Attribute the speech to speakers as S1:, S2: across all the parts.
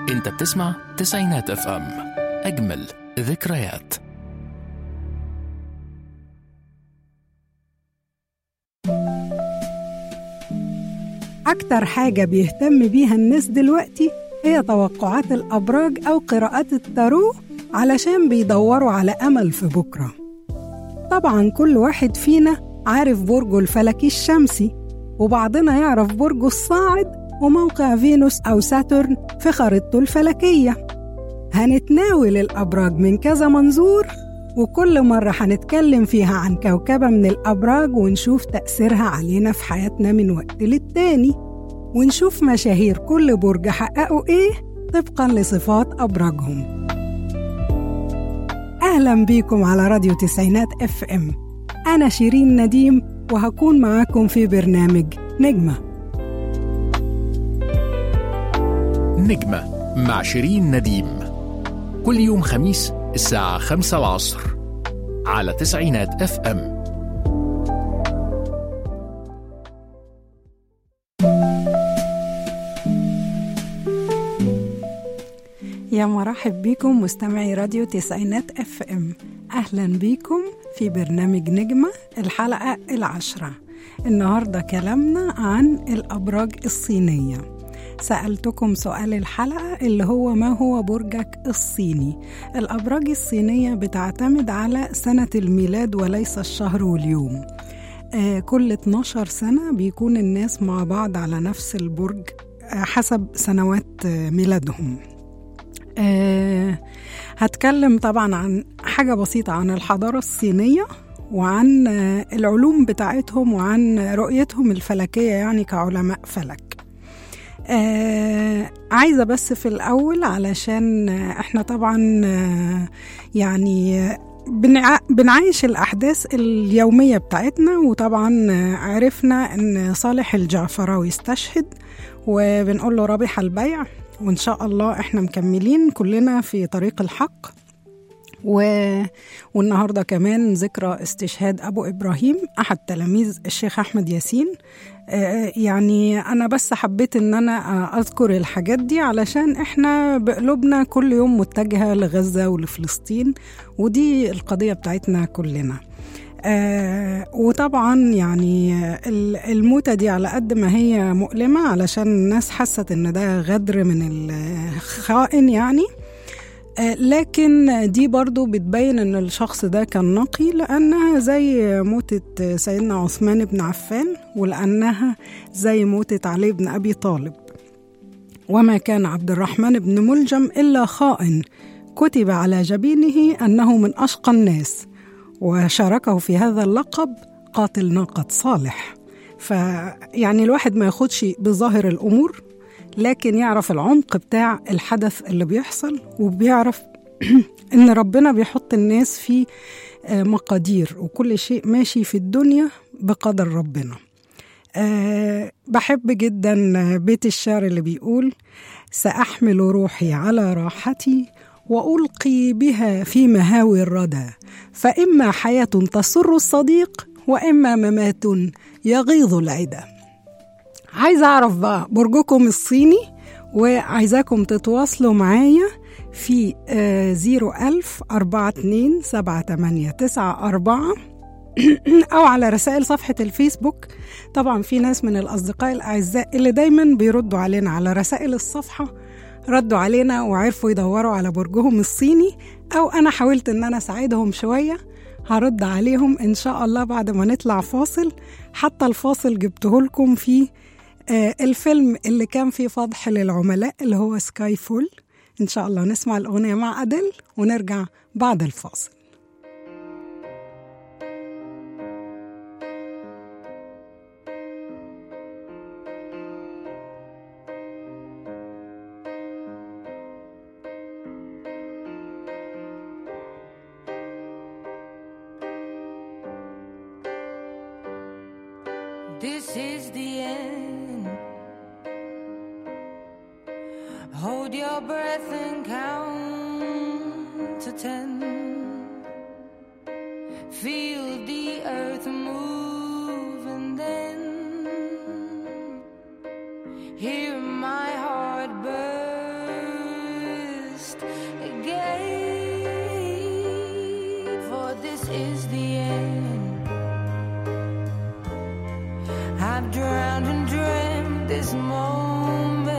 S1: انت بتسمع تسعينات اف ام اجمل ذكريات
S2: أكتر حاجة بيهتم بيها الناس دلوقتي هي توقعات الأبراج أو قراءات التارو علشان بيدوروا على أمل في بكرة طبعا كل واحد فينا عارف برجه الفلكي الشمسي وبعضنا يعرف برجه الصاعد وموقع فينوس أو ساترن في خريطته الفلكية هنتناول الأبراج من كذا منظور وكل مرة هنتكلم فيها عن كوكبة من الأبراج ونشوف تأثيرها علينا في حياتنا من وقت للتاني ونشوف مشاهير كل برج حققوا إيه طبقا لصفات أبراجهم أهلا بيكم على راديو تسعينات اف ام أنا شيرين نديم وهكون معاكم في برنامج نجمة
S1: نجمة مع شيرين نديم كل يوم خميس الساعة خمسة العصر على تسعينات اف ام
S2: يا مرحب بيكم مستمعي راديو تسعينات اف ام اهلا بيكم في برنامج نجمة الحلقة العشرة النهاردة كلامنا عن الأبراج الصينية سألتكم سؤال الحلقة اللي هو ما هو برجك الصيني الأبراج الصينية بتعتمد على سنة الميلاد وليس الشهر واليوم آه كل 12 سنة بيكون الناس مع بعض على نفس البرج آه حسب سنوات آه ميلادهم آه هتكلم طبعا عن حاجة بسيطة عن الحضارة الصينية وعن آه العلوم بتاعتهم وعن رؤيتهم الفلكية يعني كعلماء فلك آه عايزة بس في الأول علشان آه احنا طبعا آه يعني بنع... بنعايش الأحداث اليومية بتاعتنا وطبعا عرفنا أن صالح الجعفراوي استشهد وبنقول له رابح البيع وإن شاء الله إحنا مكملين كلنا في طريق الحق و... والنهارده كمان ذكرى استشهاد أبو إبراهيم أحد تلاميذ الشيخ أحمد ياسين آه يعني أنا بس حبيت إن أنا أذكر الحاجات دي علشان إحنا بقلوبنا كل يوم متجهة لغزة ولفلسطين ودي القضية بتاعتنا كلنا آه وطبعا يعني الموتة دي على قد ما هي مؤلمة علشان الناس حست ان ده غدر من الخائن يعني آه لكن دي برضو بتبين ان الشخص ده كان نقي لانها زي موتة سيدنا عثمان بن عفان ولانها زي موتة علي بن ابي طالب وما كان عبد الرحمن بن ملجم الا خائن كتب على جبينه انه من اشقى الناس وشاركه في هذا اللقب قاتل ناقة صالح فيعني الواحد ما ياخدش بظاهر الأمور لكن يعرف العمق بتاع الحدث اللي بيحصل وبيعرف إن ربنا بيحط الناس في مقادير وكل شيء ماشي في الدنيا بقدر ربنا أه بحب جدا بيت الشعر اللي بيقول سأحمل روحي على راحتي والقي بها في مهاوي الردى فاما حياه تسر الصديق واما ممات يغيظ العدا عايزه اعرف بقى برجكم الصيني وعايزاكم تتواصلوا معايا في زيرو ألف أربعة اتنين سبعة تمانية تسعة أربعة أو على رسائل صفحة الفيسبوك طبعا في ناس من الأصدقاء الأعزاء اللي دايما بيردوا علينا على رسائل الصفحة ردوا علينا وعرفوا يدوروا على برجهم الصيني او انا حاولت ان انا اساعدهم شويه هرد عليهم ان شاء الله بعد ما نطلع فاصل حتى الفاصل جبته لكم في آه الفيلم اللي كان فيه فضح للعملاء اللي هو سكاي فول ان شاء الله نسمع الاغنيه مع ادل ونرجع بعد الفاصل
S3: This is the end. Hold your breath and count to ten. Feel the earth move and then hear my heart burn. this moment.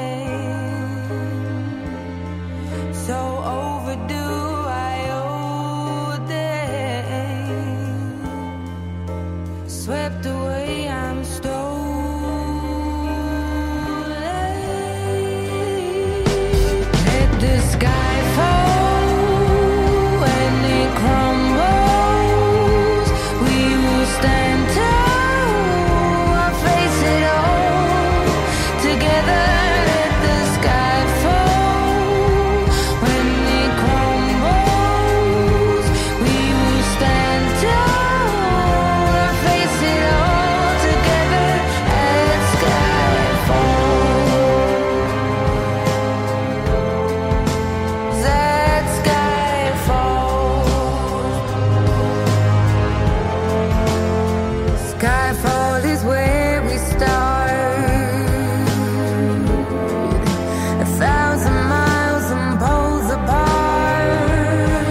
S3: So overdue, I owe them. Swept away, I'm stolen. Let the sky fall when it crumbles. We will stand tall, face it all together. Let the sky fall when it crumbles. We will stand tall, face it all together. Let sky fall. That sky falls. Skyfall is where we start. A thousand miles and poles apart.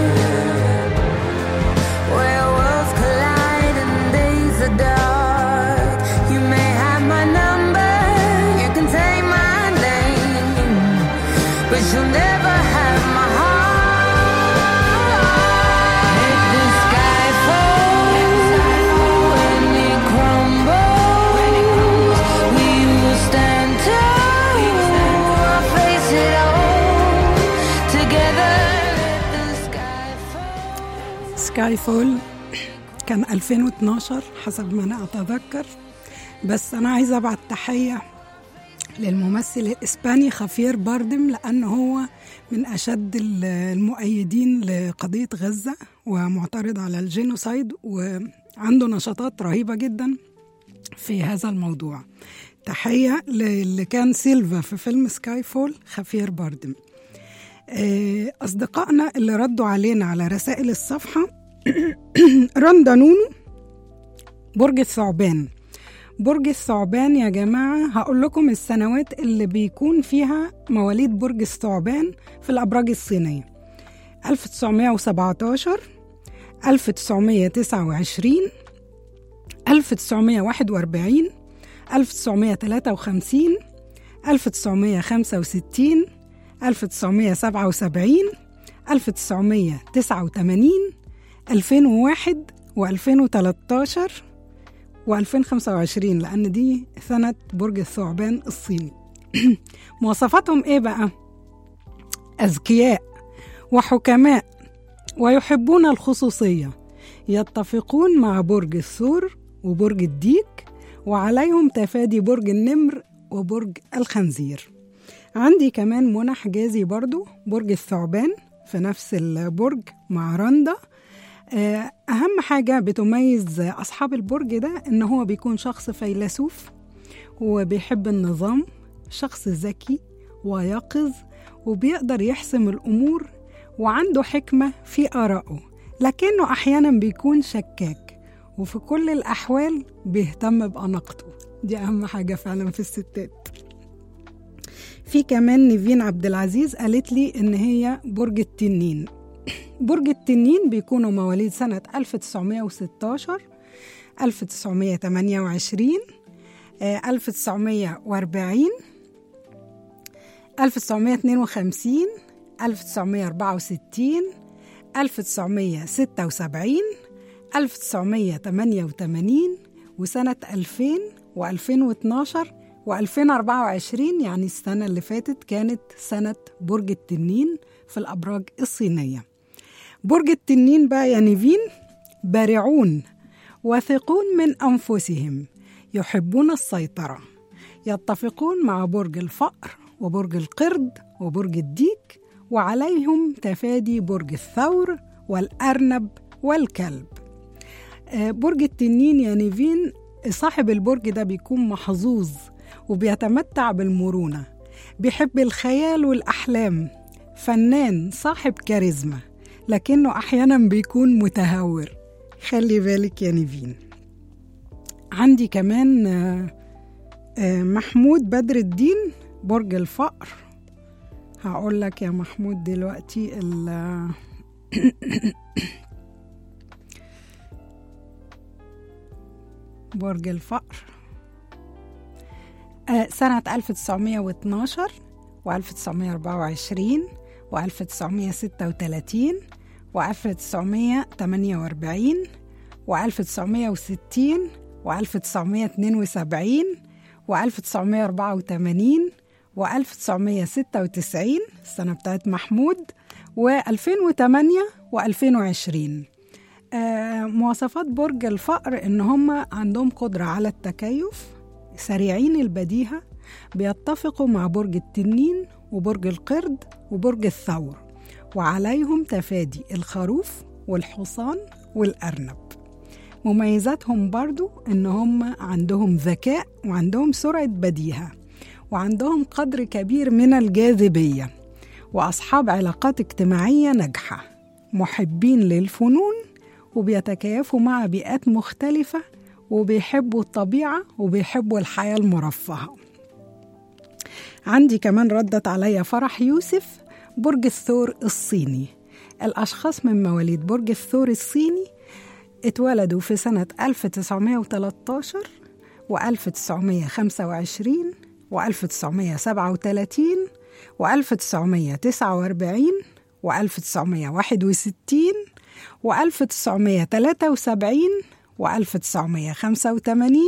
S3: Where worlds collide and days are dark. You may have my number, you can take my name, but you'll never have my heart. Let the sky fall when it crumbles. We will stand tall, face it all together. Let the sky fall.
S2: سكاي فول كان 2012 حسب ما انا اتذكر بس انا عايزه ابعت تحيه للممثل الاسباني خافير باردم لان هو من اشد ال- المؤيدين لقضيه غزه ومعترض على الجينوسايد وعنده نشاطات رهيبه جدا في هذا الموضوع تحيه للي كان سيلفا في فيلم سكاي فول خافير باردم آه، أصدقائنا اللي ردوا علينا على رسائل الصفحة رندا نونو برج الثعبان برج الثعبان يا جماعة هقول لكم السنوات اللي بيكون فيها مواليد برج الثعبان في الأبراج الصينية 1917 1929 1941 1953 1965 1977 1989 2001 و2013 و2025 لأن دي سنة برج الثعبان الصيني مواصفاتهم إيه بقى؟ أذكياء وحكماء ويحبون الخصوصية يتفقون مع برج الثور وبرج الديك وعليهم تفادي برج النمر وبرج الخنزير عندي كمان منى حجازي برضو برج الثعبان في نفس البرج مع رندا آه، أهم حاجة بتميز أصحاب البرج ده إن هو بيكون شخص فيلسوف وبيحب النظام شخص ذكي ويقظ وبيقدر يحسم الأمور وعنده حكمة في آرائه لكنه أحيانا بيكون شكاك وفي كل الأحوال بيهتم بأناقته دي أهم حاجة فعلا في الستات في كمان نيفين عبد العزيز قالت لي إن هي برج التنين برج التنين بيكونوا مواليد سنة 1916 1928 آه، 1940 1952 1964 1976 1988 وسنة 2000 و2012 و2024 يعني السنة اللي فاتت كانت سنة برج التنين في الأبراج الصينية برج التنين بقى يا نيفين بارعون واثقون من أنفسهم يحبون السيطرة يتفقون مع برج الفأر وبرج القرد وبرج الديك وعليهم تفادي برج الثور والأرنب والكلب آه، برج التنين يا نيفين صاحب البرج ده بيكون محظوظ وبيتمتع بالمرونة بيحب الخيال والأحلام فنان صاحب كاريزما لكنه أحيانا بيكون متهور خلي بالك يا نيفين عندي كمان آه، آه، محمود بدر الدين برج الفقر هقول لك يا محمود دلوقتي ال برج الفقر آه، سنة 1912 و1924 و1936 و1948 و1960 و1972 و1984 و1996 السنة بتاعت محمود و2008 و2020 آه، مواصفات برج الفأر إن هم عندهم قدرة على التكيف سريعين البديهة بيتفقوا مع برج التنين وبرج القرد وبرج الثور وعليهم تفادي الخروف والحصان والأرنب مميزاتهم برضو إن هم عندهم ذكاء وعندهم سرعة بديهة وعندهم قدر كبير من الجاذبية وأصحاب علاقات اجتماعية ناجحة محبين للفنون وبيتكيفوا مع بيئات مختلفة وبيحبوا الطبيعة وبيحبوا الحياة المرفهة عندي كمان ردت عليا فرح يوسف برج الثور الصيني الأشخاص من مواليد برج الثور الصيني اتولدوا في سنة 1913 و1925 و1937 و1949 و1961 و1973 و1985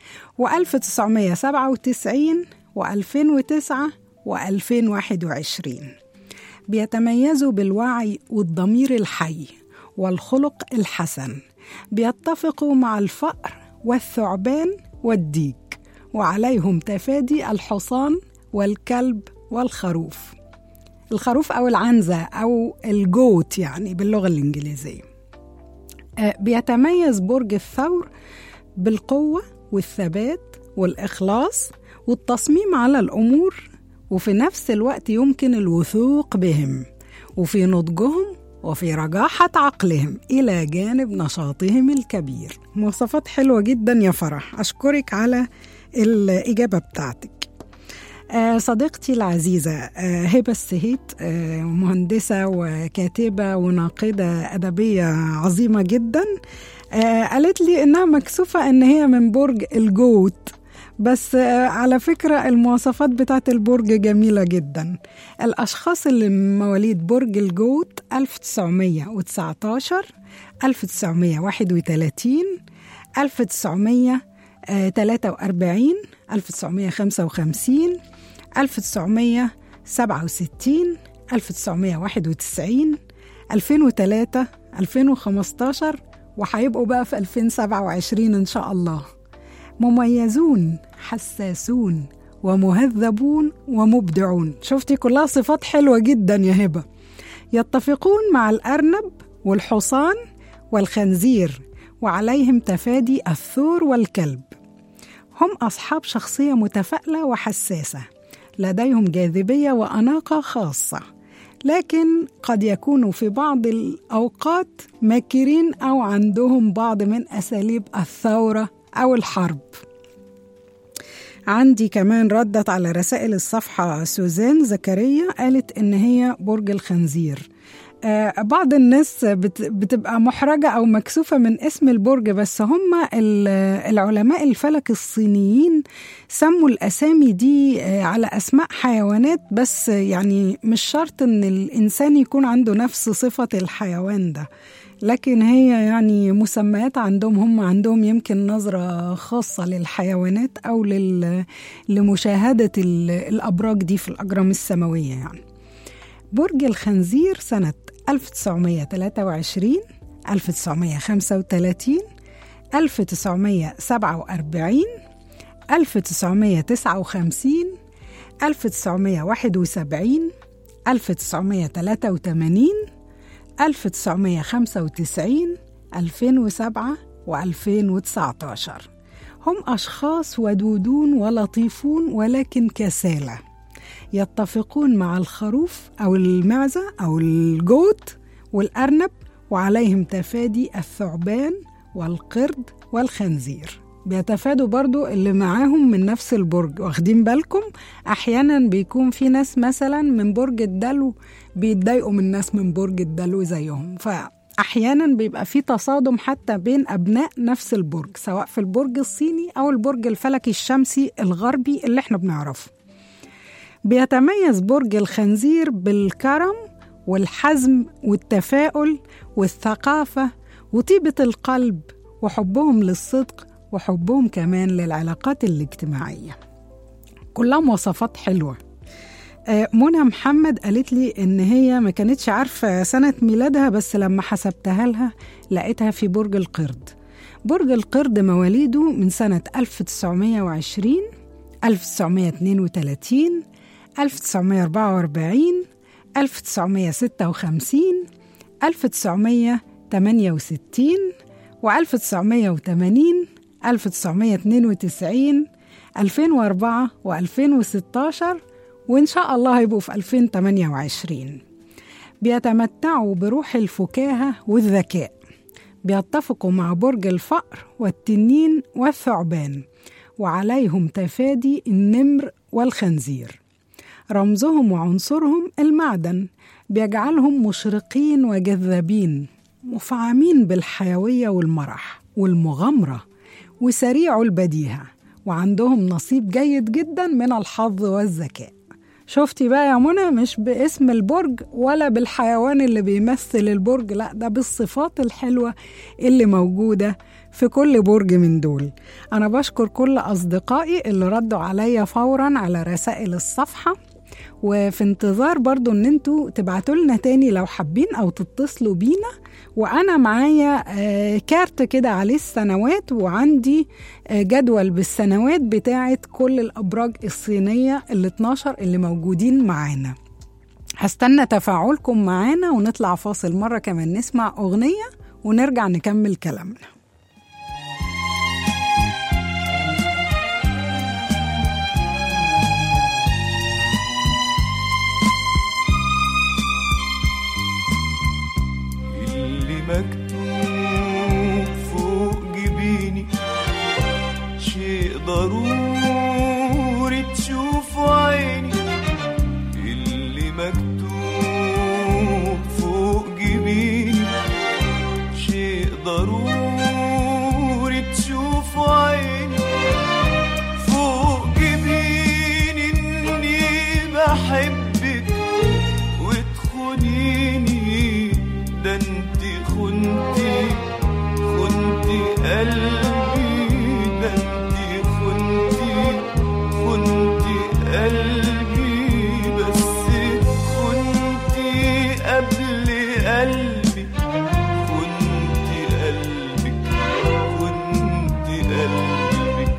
S2: و1997 و2009 و2021 بيتميزوا بالوعي والضمير الحي والخلق الحسن بيتفقوا مع الفأر والثعبان والديك وعليهم تفادي الحصان والكلب والخروف الخروف أو العنزة أو الجوت يعني باللغة الإنجليزية آه، بيتميز برج الثور بالقوة والثبات والإخلاص والتصميم على الأمور وفي نفس الوقت يمكن الوثوق بهم وفي نضجهم وفي رجاحة عقلهم إلى جانب نشاطهم الكبير مواصفات حلوة جدا يا فرح أشكرك على الإجابة بتاعتك آه، صديقتي العزيزة آه، هبة السهيت آه، مهندسة وكاتبة وناقدة أدبية عظيمة جدا آه، قالت لي إنها مكسوفة إن هي من برج الجوت بس آه، على فكرة المواصفات بتاعت البرج جميلة جدا الأشخاص اللي من مواليد برج الجوت 1919 1931 1943 1955 1967 1991 2003 2015 وهيبقوا بقى في 2027 إن شاء الله مميزون حساسون ومهذبون ومبدعون شفتي كلها صفات حلوة جدا يا هبة يتفقون مع الأرنب والحصان والخنزير وعليهم تفادي الثور والكلب هم أصحاب شخصية متفائلة وحساسة لديهم جاذبية وأناقة خاصة لكن قد يكونوا في بعض الأوقات ماكرين أو عندهم بعض من أساليب الثورة أو الحرب عندي كمان ردت على رسائل الصفحة سوزان زكريا قالت إن هي برج الخنزير آه، بعض الناس بت- بتبقى محرجة أو مكسوفة من اسم البرج بس هم ال- العلماء الفلك الصينيين سموا الأسامي دي آه، على أسماء حيوانات بس يعني مش شرط إن الإنسان يكون عنده نفس صفة الحيوان ده لكن هي يعني مسميات عندهم هم عندهم يمكن نظرة خاصة للحيوانات أو لل... لمشاهدة ال- الأبراج دي في الأجرام السماوية يعني برج الخنزير سنة 1923 1935 1947 1959 1971 1983 1995 2007 و2019 هم أشخاص ودودون ولطيفون ولكن كسالى يتفقون مع الخروف أو المعزة أو الجوت والأرنب وعليهم تفادي الثعبان والقرد والخنزير بيتفادوا برضو اللي معاهم من نفس البرج واخدين بالكم احيانا بيكون في ناس مثلا من برج الدلو بيتضايقوا من ناس من برج الدلو زيهم ف أحيانا بيبقى في تصادم حتى بين أبناء نفس البرج سواء في البرج الصيني أو البرج الفلكي الشمسي الغربي اللي احنا بنعرفه بيتميز برج الخنزير بالكرم والحزم والتفاؤل والثقافة وطيبة القلب وحبهم للصدق وحبهم كمان للعلاقات الاجتماعية كلها مواصفات حلوة آه، منى محمد قالت لي إن هي ما كانتش عارفة سنة ميلادها بس لما حسبتها لها لقيتها في برج القرد برج القرد مواليده من سنة 1920 1932 1944 1956 1968 و1980 1992 2004 و2016 وإن شاء الله هيبقوا في 2028 بيتمتعوا بروح الفكاهة والذكاء بيتفقوا مع برج الفأر والتنين والثعبان وعليهم تفادي النمر والخنزير رمزهم وعنصرهم المعدن بيجعلهم مشرقين وجذابين مفعمين بالحيوية والمرح والمغامرة وسريع البديهة وعندهم نصيب جيد جدا من الحظ والذكاء شفتي بقى يا منى مش باسم البرج ولا بالحيوان اللي بيمثل البرج لا ده بالصفات الحلوة اللي موجودة في كل برج من دول أنا بشكر كل أصدقائي اللي ردوا عليا فورا على رسائل الصفحة وفي انتظار برضو ان انتوا تبعتوا لنا تاني لو حابين او تتصلوا بينا وانا معايا آه، كارت كده عليه السنوات وعندي آه، جدول بالسنوات بتاعه كل الابراج الصينيه ال 12 اللي موجودين معانا هستنى تفاعلكم معانا ونطلع فاصل مره كمان نسمع اغنيه ونرجع نكمل كلامنا
S4: اللي مكتوب فوق جبيني شيء ضروري تشوفه عيني اللي مكتوب فوق جبيني شيء ضروري تشوفه عيني فوق جبيني اني بحبك وتخونيني ده انت خنتي خنتي قلبي ده انت خنتي خنتي قلبي بس خنتي قبل قلبي خنتي قلبك خنتي قلبك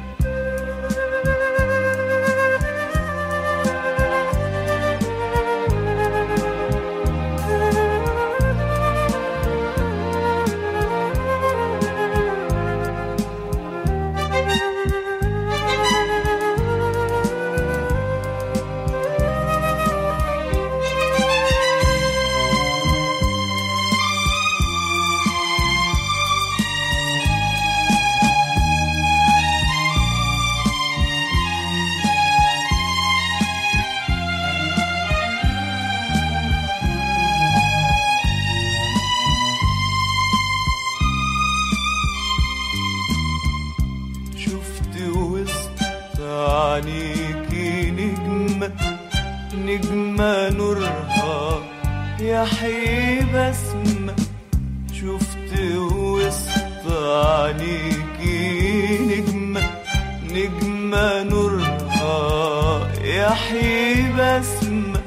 S4: شفت وسط عينيكي نجمة نجمة نورها يا حبيبة اسمة شفت وسط عينيكي نجمة نجمة نورها يا حبيبة اسمة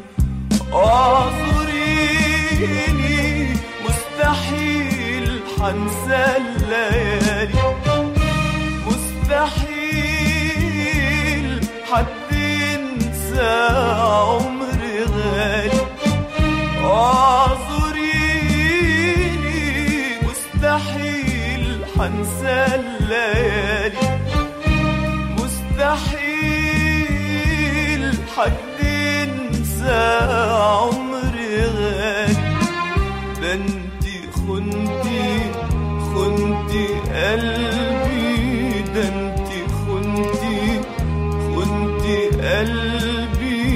S4: اعذريني مستحيل حنسى الليالي مستحيل حد ينسى عمر غالي اعذريني مستحيل حنسى الليالي مستحيل حد ينسى عمر غالي ده انتي خنتي خنتي قلبي ده انتي خنتي خنتي قلبي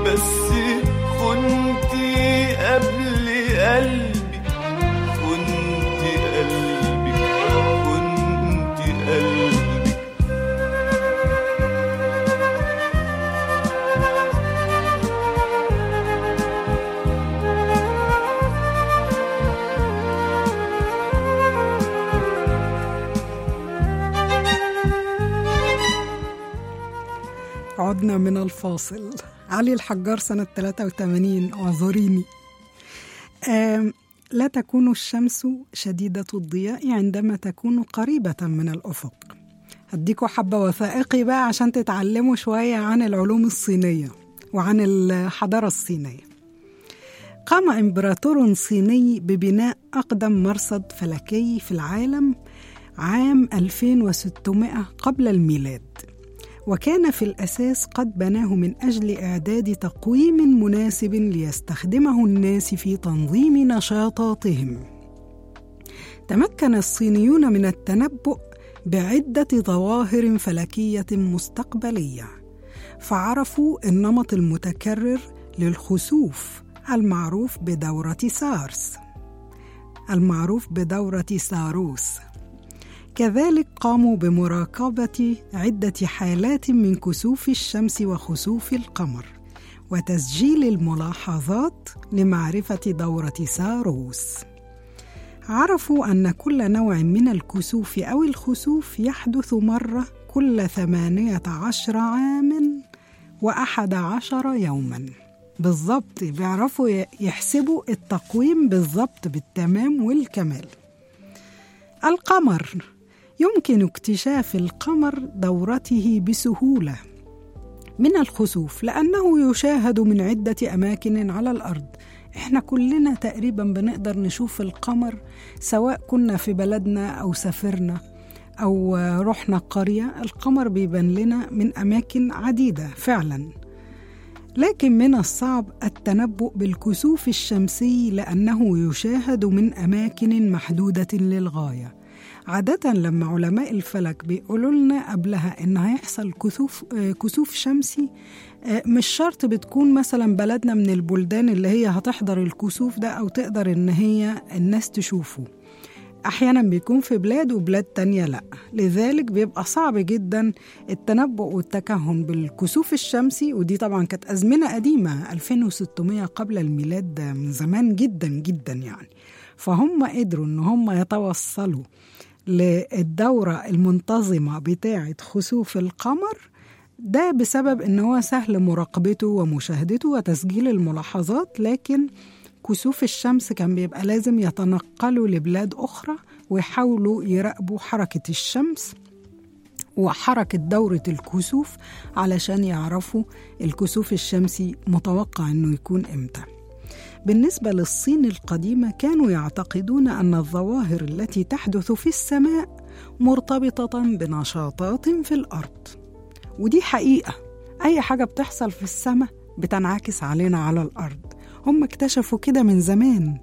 S4: بس خنتي قبل قلبي خنتي
S2: عودنا من الفاصل علي الحجار سنة 83 اعذريني آم، لا تكون الشمس شديدة الضياء عندما تكون قريبة من الأفق هديكوا حبة وثائقي بقى عشان تتعلموا شوية عن العلوم الصينية وعن الحضارة الصينية قام إمبراطور صيني ببناء أقدم مرصد فلكي في العالم عام 2600 قبل الميلاد وكان في الأساس قد بناه من أجل إعداد تقويم مناسب ليستخدمه الناس في تنظيم نشاطاتهم تمكن الصينيون من التنبؤ بعدة ظواهر فلكية مستقبلية فعرفوا النمط المتكرر للخسوف المعروف بدورة سارس المعروف بدورة ساروس كذلك قاموا بمراقبة عدة حالات من كسوف الشمس وخسوف القمر وتسجيل الملاحظات لمعرفة دورة ساروس عرفوا أن كل نوع من الكسوف أو الخسوف يحدث مرة كل ثمانية عشر عام وأحد عشر يوما بالضبط بيعرفوا ي- يحسبوا التقويم بالضبط بالتمام والكمال القمر يمكن اكتشاف القمر دورته بسهوله من الخسوف لانه يشاهد من عده اماكن على الارض احنا كلنا تقريبا بنقدر نشوف القمر سواء كنا في بلدنا او سافرنا او آه، رحنا قريه القمر بيبان لنا من اماكن عديده فعلا لكن من الصعب التنبؤ بالكسوف الشمسي لانه يشاهد من اماكن محدوده للغايه عادة لما علماء الفلك بيقولوا لنا قبلها إن هيحصل كسوف آه، كسوف شمسي آه، مش شرط بتكون مثلا بلدنا من البلدان اللي هي هتحضر الكسوف ده أو تقدر إن هي الناس تشوفه أحيانا بيكون في بلاد وبلاد تانية لأ لذلك بيبقى صعب جدا التنبؤ والتكهن بالكسوف الشمسي ودي طبعا كانت أزمنة قديمة 2600 قبل الميلاد ده من زمان جدا جدا يعني فهم قدروا إن هم يتوصلوا للدورة المنتظمة بتاعة خسوف القمر ده بسبب ان هو سهل مراقبته ومشاهدته وتسجيل الملاحظات لكن كسوف الشمس كان بيبقى لازم يتنقلوا لبلاد أخرى ويحاولوا يراقبوا حركة الشمس وحركة دورة الكسوف علشان يعرفوا الكسوف الشمسي متوقع انه يكون امتى بالنسبة للصين القديمة كانوا يعتقدون أن الظواهر التي تحدث في السماء مرتبطة بنشاطات في الأرض ودي حقيقة أي حاجة بتحصل في السماء بتنعكس علينا على الأرض هم اكتشفوا كده من زمان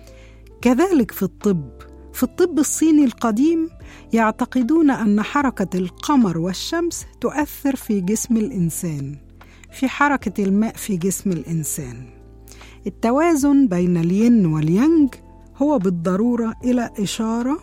S2: كذلك في الطب في الطب الصيني القديم يعتقدون أن حركة القمر والشمس تؤثر في جسم الإنسان في حركة الماء في جسم الإنسان التوازن بين الين واليانج هو بالضرورة إلى إشارة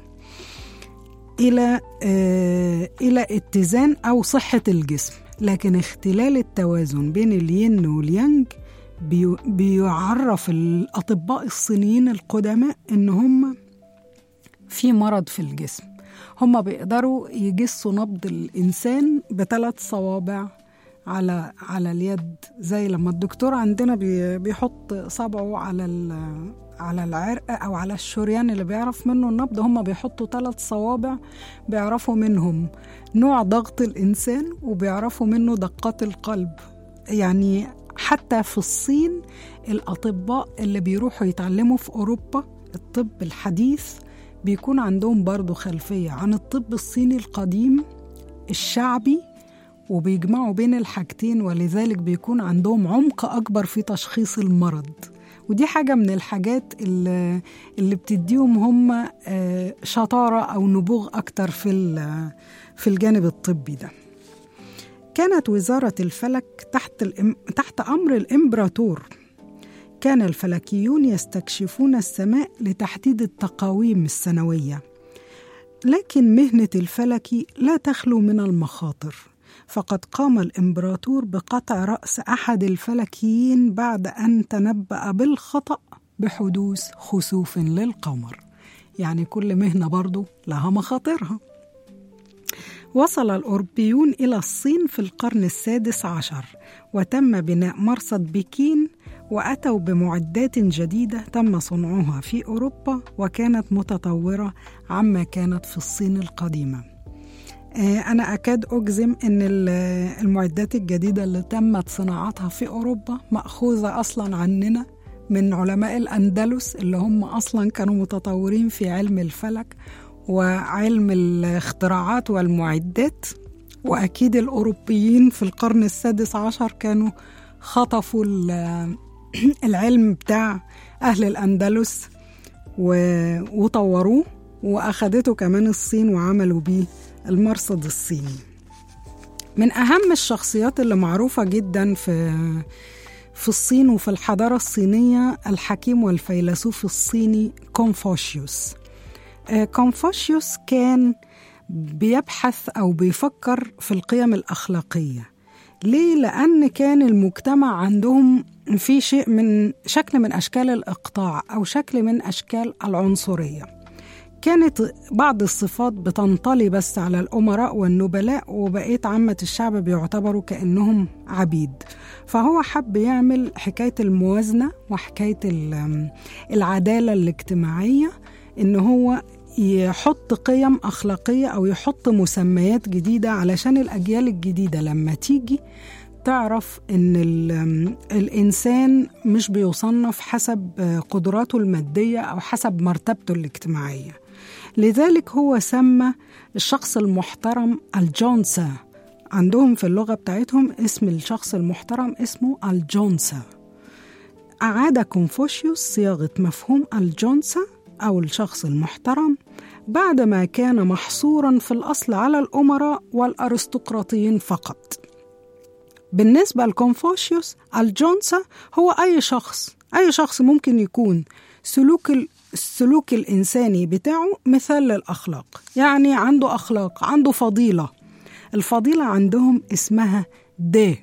S2: إلى آه إلى اتزان أو صحة الجسم لكن اختلال التوازن بين الين واليانج بي بيعرف الأطباء الصينيين القدماء إن هم في مرض في الجسم هم بيقدروا يجسوا نبض الإنسان بثلاث صوابع على على اليد زي لما الدكتور عندنا بي بيحط صبعه على على العرق او على الشريان اللي بيعرف منه النبض هم بيحطوا ثلاث صوابع بيعرفوا منهم نوع ضغط الانسان وبيعرفوا منه دقات القلب يعني حتى في الصين الاطباء اللي بيروحوا يتعلموا في اوروبا الطب الحديث بيكون عندهم برضو خلفيه عن الطب الصيني القديم الشعبي وبيجمعوا بين الحاجتين ولذلك بيكون عندهم عمق أكبر في تشخيص المرض ودي حاجة من الحاجات اللي, اللي بتديهم هم شطارة أو نبوغ أكتر في, في الجانب الطبي ده كانت وزارة الفلك تحت, الإم تحت أمر الإمبراطور كان الفلكيون يستكشفون السماء لتحديد التقاويم السنوية لكن مهنة الفلك لا تخلو من المخاطر فقد قام الإمبراطور بقطع رأس أحد الفلكيين بعد أن تنبأ بالخطأ بحدوث خسوف للقمر يعني كل مهنة برضو لها مخاطرها وصل الأوروبيون إلى الصين في القرن السادس عشر وتم بناء مرصد بكين وأتوا بمعدات جديدة تم صنعها في أوروبا وكانت متطورة عما كانت في الصين القديمة آه، أنا أكاد أجزم أن ال- المعدات الجديدة اللي تمت صناعتها في أوروبا مأخوذة أصلا عننا من علماء الأندلس اللي هم أصلا كانوا متطورين في علم الفلك وعلم الاختراعات والمعدات وأكيد الأوروبيين في القرن السادس عشر كانوا خطفوا ال- العلم بتاع أهل الأندلس و- وطوروه وأخدته كمان الصين وعملوا بيه المرصد الصيني من أهم الشخصيات اللي معروفة جدا في في الصين وفي الحضارة الصينية الحكيم والفيلسوف الصيني كونفوشيوس آه، كونفوشيوس كان بيبحث أو بيفكر في القيم الأخلاقية ليه؟ لأن كان المجتمع عندهم في شيء من شكل من أشكال الإقطاع أو شكل من أشكال العنصرية كانت بعض الصفات بتنطلي بس على الأمراء والنبلاء وبقية عامة الشعب بيعتبروا كأنهم عبيد فهو حب يعمل حكاية الموازنة وحكاية ال- العدالة الاجتماعية إن هو يحط قيم أخلاقية أو يحط مسميات جديدة علشان الأجيال الجديدة لما تيجي تعرف إن ال- الإنسان مش بيصنف حسب قدراته المادية أو حسب مرتبته الاجتماعية لذلك هو سمى الشخص المحترم الجونسا عندهم في اللغة بتاعتهم اسم الشخص المحترم اسمه الجونسا أعاد كونفوشيوس صياغة مفهوم الجونسا أو الشخص المحترم بعدما كان محصورا في الأصل على الأمراء والأرستقراطيين فقط بالنسبة لكونفوشيوس الجونسا هو أي شخص أي شخص ممكن يكون سلوك ال- السلوك الإنساني بتاعه مثال للأخلاق يعني عنده أخلاق عنده فضيلة الفضيلة عندهم اسمها دي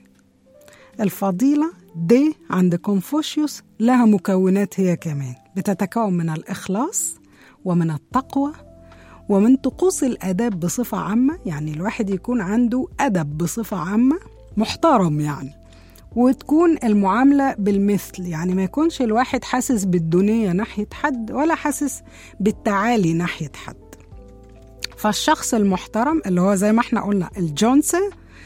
S2: الفضيلة دي عند كونفوشيوس لها مكونات هي كمان بتتكون من الإخلاص ومن التقوى ومن طقوس الآداب بصفة عامة يعني الواحد يكون عنده أدب بصفة عامة محترم يعني وتكون المعاملة بالمثل يعني ما يكونش الواحد حاسس بالدونية ناحية حد ولا حاسس بالتعالي ناحية حد فالشخص المحترم اللي هو زي ما احنا قلنا الجونسا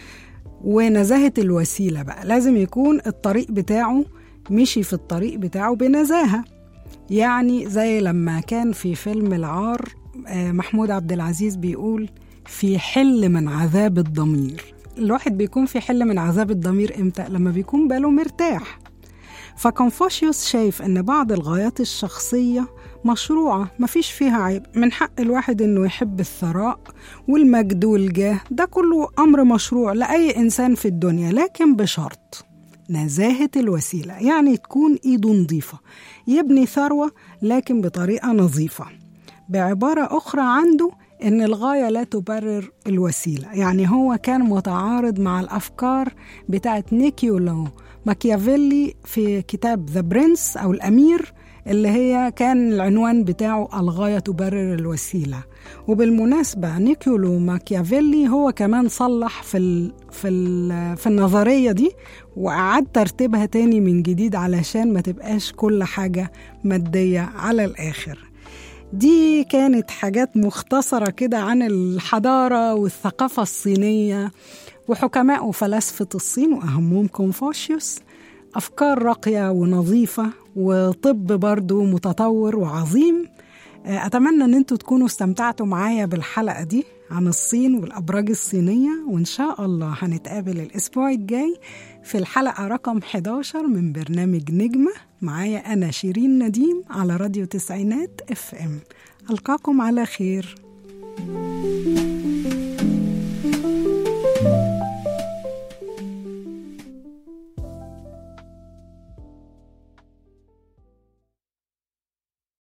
S2: ونزاهة الوسيلة بقى لازم يكون الطريق بتاعه مشي في الطريق بتاعه بنزاهة يعني زي لما كان في فيلم العار آه، محمود عبد العزيز بيقول في حل من عذاب الضمير الواحد بيكون في حل من عذاب الضمير امتى لما بيكون باله مرتاح فكونفوشيوس شايف ان بعض الغايات الشخصية مشروعة مفيش فيها عيب من حق الواحد انه يحب الثراء والمجد والجاه ده كله امر مشروع لأي انسان في الدنيا لكن بشرط نزاهة الوسيلة يعني تكون ايده نظيفة يبني ثروة لكن بطريقة نظيفة بعبارة أخرى عنده إن الغاية لا تبرر الوسيلة يعني هو كان متعارض مع الأفكار بتاعت نيكيولو ماكيافيلي في كتاب ذا برنس أو الأمير اللي هي كان العنوان بتاعه الغاية تبرر الوسيلة وبالمناسبة نيكيولو ماكيافيلي هو كمان صلح في ال في ال في النظرية دي وأعاد ترتيبها تاني من جديد علشان ما تبقاش كل حاجة مادية على الآخر دي كانت حاجات مختصرة كده عن الحضارة والثقافة الصينية وحكماء وفلاسفة الصين وأهمهم كونفوشيوس أفكار راقية ونظيفة وطب برضو متطور وعظيم أتمنى أن أنتوا تكونوا استمتعتوا معايا بالحلقة دي عن الصين والأبراج الصينية وإن شاء الله هنتقابل الأسبوع الجاي في الحلقة رقم 11 من برنامج نجمة معايا أنا شيرين نديم على راديو تسعينات اف ام ألقاكم على خير thank you